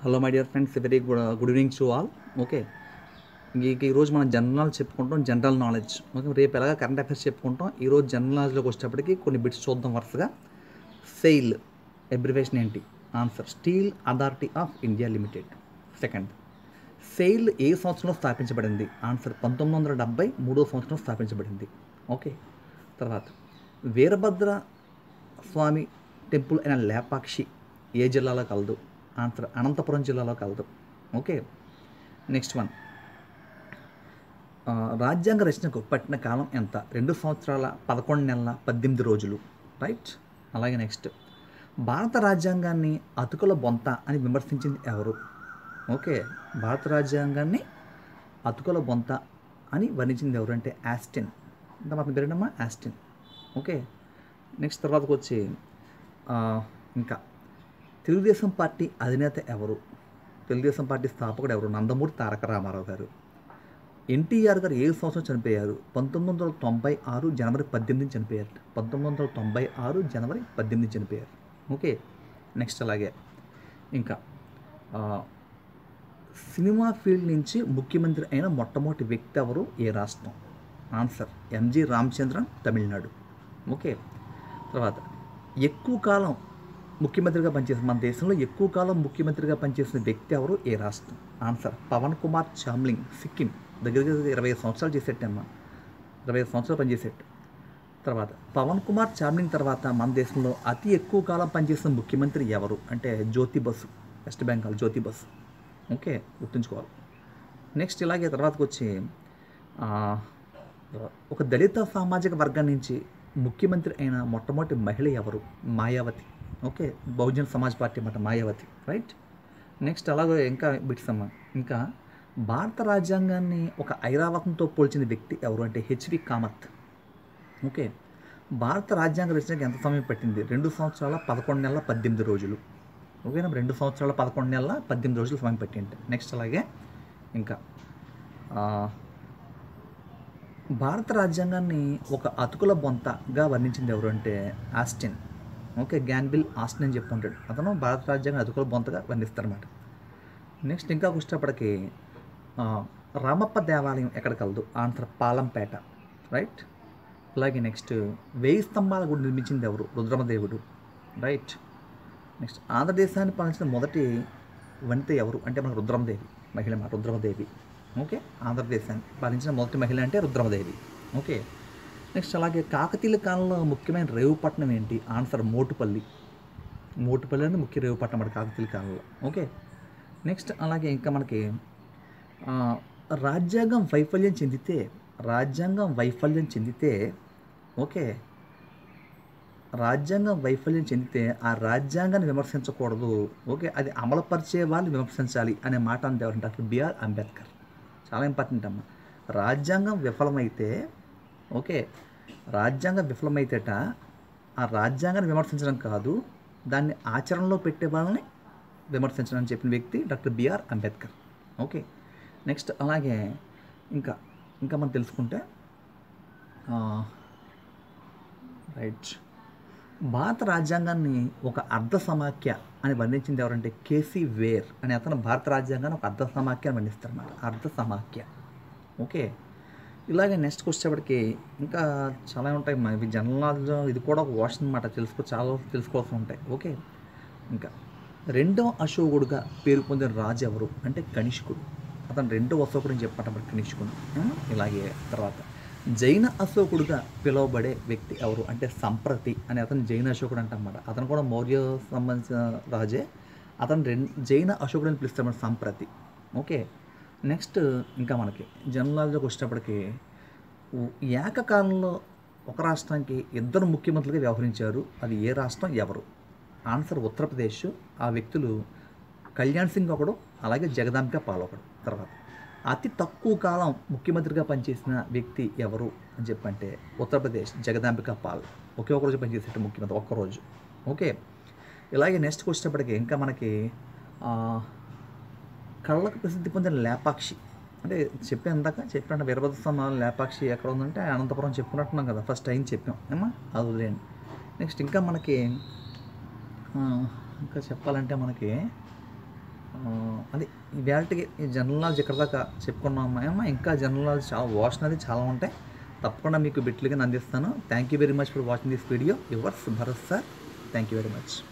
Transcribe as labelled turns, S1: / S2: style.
S1: hello my dear friends very good good evening to all okay ఇంక ఈరోజు మనం general knowledge చెప్పుకుంటాం general knowledge okay రేపు ఎలాగా కరెంట్ అఫైర్స్ చెప్పుకుంటాం ఈరోజు జనరల్ నాలెడ్జ్లోకి వచ్చేటప్పటికి కొన్ని బిట్స్ చూద్దాం వరుసగా సెయిల్ అబ్రివేషన్ ఏంటి answer steel authority of India limited second SAIL ఏ సంవత్సరంలో స్థాపించబడింది ఆన్సర్ పంతొమ్మిది వందల డెబ్బై మూడో సంవత్సరంలో స్థాపించబడింది ఓకే తర్వాత వీరభద్ర స్వామి టెంపుల్ అయిన లేపాక్షి ఏ జిల్లాలో కలదు ఆన్సర్ అనంతపురం జిల్లాలో కలదు ఓకే నెక్స్ట్ వన్ ఆ, రాజ్యాంగ రచనకు పట్టిన కాలం ఎంత రెండు సంవత్సరాల పదకొండు నెలల పద్దెనిమిది రోజులు రైట్ అలాగే నెక్స్ట్ భారత రాజ్యాంగాన్ని అతుకుల బొంత అని విమర్శించింది ఎవరు ఓకే భారత రాజ్యాంగాన్ని అతుకుల బొంత అని వర్ణించింది ఎవరు అంటే యాస్టిన్ ఇంకా మాకు పేరేనమ్మా యాస్టిన్ ఓకే నెక్స్ట్ తర్వాతకు వచ్చి ఆ, ఇంకా తెలుగుదేశం పార్టీ అధినేత ఎవరు తెలుగుదేశం పార్టీ స్థాపకుడు ఎవరు నందమూరి తారక రామారావు గారు ఎన్టీఆర్ గారు ఏ సంవత్సరం చనిపోయారు పంతొమ్మిది వందల తొంభై ఆరు జనవరి పద్దెనిమిది చనిపోయారు పంతొమ్మిది వందల తొంభై ఆరు జనవరి పద్దెనిమిది చనిపోయారు ఓకే నెక్స్ట్ అలాగే ఇంకా ఆ, సినిమా ఫీల్డ్ నుంచి ముఖ్యమంత్రి అయిన మొట్టమొదటి వ్యక్తి ఎవరు ఏ రాష్ట్రం ఆన్సర్ ఎంజి రామచంద్రన్ తమిళనాడు ఓకే తర్వాత ఎక్కువ కాలం ముఖ్యమంత్రిగా పనిచేసిన మన దేశంలో ఎక్కువ కాలం ముఖ్యమంత్రిగా పనిచేసిన వ్యక్తి ఎవరు ఏ రాష్ట్రం ఆన్సర్ పవన్ కుమార్ చామ్లింగ్ సిక్కిం దగ్గర దగ్గర ఇరవై ఐదు సంవత్సరాలు చేసేటమ్మా ఇరవై ఐదు సంవత్సరాలు పనిచేసేట్టు తర్వాత పవన్ కుమార్ చామ్లింగ్ తర్వాత మన దేశంలో అతి ఎక్కువ కాలం పనిచేసిన ముఖ్యమంత్రి ఎవరు అంటే జ్యోతి బసు వెస్ట్ బెంగాల్ జ్యోతి బసు ఓకే గుర్తుంచుకోవాలి నెక్స్ట్ ఇలాగే తర్వాతకు వచ్చి ఆ, ఒక దళిత సామాజిక వర్గం నుంచి ముఖ్యమంత్రి అయిన మొట్టమొదటి మహిళ ఎవరు మాయావతి ఓకే బహుజన్ సమాజ్ పార్టీ అన్నమాట మాయావతి రైట్ నెక్స్ట్ అలాగే ఇంకా బిట్స్ అమ్మ ఇంకా భారత రాజ్యాంగాన్ని ఒక ఐరావతంతో పోల్చిన వ్యక్తి ఎవరు అంటే హెచ్వి కామత్ ఓకే భారత రాజ్యాంగ రచనకి ఎంత సమయం పట్టింది రెండు సంవత్సరాల పదకొండు నెలల పద్దెనిమిది రోజులు ఓకేనా రెండు సంవత్సరాల పదకొండు నెలల పద్దెనిమిది రోజులు సమయం పట్టింది నెక్స్ట్ అలాగే ఇంకా ఆ, భారత రాజ్యాంగాన్ని ఒక అతుకుల బొంతగా వర్ణించింది ఎవరు అంటే ఆస్టిన్ ఓకే గ్యాన్బిల్ ఆస్టిన్ అని చెప్పుకుంటాడు అతను భారత రాజ్యాంగం అతుకుల బొంతగా వర్ణిస్తారన్నమాట నెక్స్ట్ ఇంకా వచ్చేటప్పటికి ఆ, రామప్ప దేవాలయం ఎక్కడ కలదు ఆన్సర్ పాలంపేట రైట్ అలాగే నెక్స్ట్ వేయి స్తంభాల గుడి నిర్మించింది ఎవరు రుద్రమదేవుడు రైట్ నెక్స్ట్ ఆంధ్రదేశాన్ని పాలించిన మొదటి వనిత ఎవరు అంటే మన రుద్రమదేవి మహిళ మా రుద్రమదేవి ఓకే ఆంధ్రదేశాన్ని పాలించిన మొదటి మహిళ అంటే రుద్రమదేవి ఓకే నెక్స్ట్ అలాగే కాకతీయుల కాలంలో ముఖ్యమైన రేవుపట్నం ఏంటి ఆన్సర్ మోటుపల్లి మోటుపల్లి అనేది ముఖ్య రేవుపట్నం మన కాకతీయుల కాలంలో ఓకే నెక్స్ట్ అలాగే ఇంకా మనకి ఆ, రాజ్యాంగం వైఫల్యం చెందితే రాజ్యాంగం వైఫల్యం చెందితే ఓకే రాజ్యాంగం వైఫల్యం చెందితే ఆ రాజ్యాంగాన్ని విమర్శించకూడదు ఓకే అది అమలుపరిచే వాళ్ళు విమర్శించాలి అనే మాట అంటే ఎవరు డాక్టర్ బిఆర్ అంబేద్కర్ చాలా ఇంపార్టెంట్ అమ్మ రాజ్యాంగం విఫలమైతే ఓకే రాజ్యాంగం విఫలమైతేట ఆ రాజ్యాంగాన్ని విమర్శించడం కాదు దాన్ని ఆచరణలో పెట్టే వాళ్ళని విమర్శించడం అని చెప్పిన వ్యక్తి doctor BR Ambedkar okay next అలాగే ఇంకా ఇంకా మనం తెలుసుకుంటే ఆ, రైట్ భారత రాజ్యాంగాన్ని ఒక అర్ధ సమాఖ్య అని వర్ణించింది ఎవరంటే కేసీ వేర్ అనే అతను భారత రాజ్యాంగాన్ని ఒక అర్ధ సమాఖ్య అని వర్ణిస్తారన్నమాట అర్ధ సమాఖ్య ఓకే ఇలాగే నెక్స్ట్ వచ్చేప్పటికి ఇంకా చాలా ఉంటాయి మా ఇవి జనరల్ నాలెడ్జ్ ఇది కూడా ఒక వాషన్ అనమాట తెలుసుకో చాలా తెలుసుకోవాల్సి ఉంటాయి ఓకే ఇంకా రెండవ అశోకుడుగా పేరు పొందిన రాజు ఎవరు అంటే కనిష్కుడు అతను రెండవ అశోకుడు అని చెప్పమాట కనిష్కుడు ఆ, ఇలాగే తర్వాత జైన అశోకుడుగా పిలువబడే వ్యక్తి ఎవరు అంటే సంప్రతి అని అతను జైన అశోకుడు అంటన్నమాట అతను కూడా మౌర్య సంబంధించిన రాజే అతను రెండు జైన అశోకుడు అని పిలుస్తాడు సంప్రతి ఓకే నెక్స్ట్ ఇంకా మనకి జనరల్లోకి వచ్చేటప్పటికి ఉ- ఏకకాలంలో ఒక రాష్ట్రానికి ఇద్దరు ముఖ్యమంత్రులుగా వ్యవహరించారు అది ఏ రాష్ట్రం ఎవరు ఆన్సర్ ఉత్తరప్రదేశ్ ఆ వ్యక్తులు కళ్యాణ్ సింగ్ ఒకడు అలాగే జగదాంబిక పాల్ ఒకడు తర్వాత అతి తక్కువ కాలం ముఖ్యమంత్రిగా పనిచేసిన వ్యక్తి ఎవరు అని చెప్పంటే ఉత్తరప్రదేశ్ జగదాంబిక పాల్ ఒకే ఒక రోజు పనిచేసేట ముఖ్యమంత్రి ఒక్కరోజు ఓకే ఇలాగే నెక్స్ట్ వచ్చేటప్పటికి ఇంకా మనకి ఆ, కళ్ళకు ప్రసిద్ధి పొందిన లేపాక్షి అంటే చెప్పాను ఇందాక చెప్పాను వీరభద్ర స్వామి లేపాక్షి ఎక్కడ ఉందంటే అనంతపురం చెప్పుకున్నట్టున్నాం కదా ఫస్ట్ టైం చెప్పాం ఏమా అది వదిలేయండి నెక్స్ట్ ఇంకా మనకి ఆ, ఇంకా చెప్పాలంటే మనకి ఆ, అది ఈ వ్యాలిటీకి ఈ జనరల్ నాలెడ్జ్ ఎక్కడ దాకా చెప్పుకున్నాం అమ్మ ఇంకా జనరల్ నాలెడ్జ్ చాలా వాషన్ అది చాలా ఉంటాయి తప్పకుండా మీకు బిట్లుగా అందిస్తాను thank you very much for watching this video yours Bharat sir thank you very much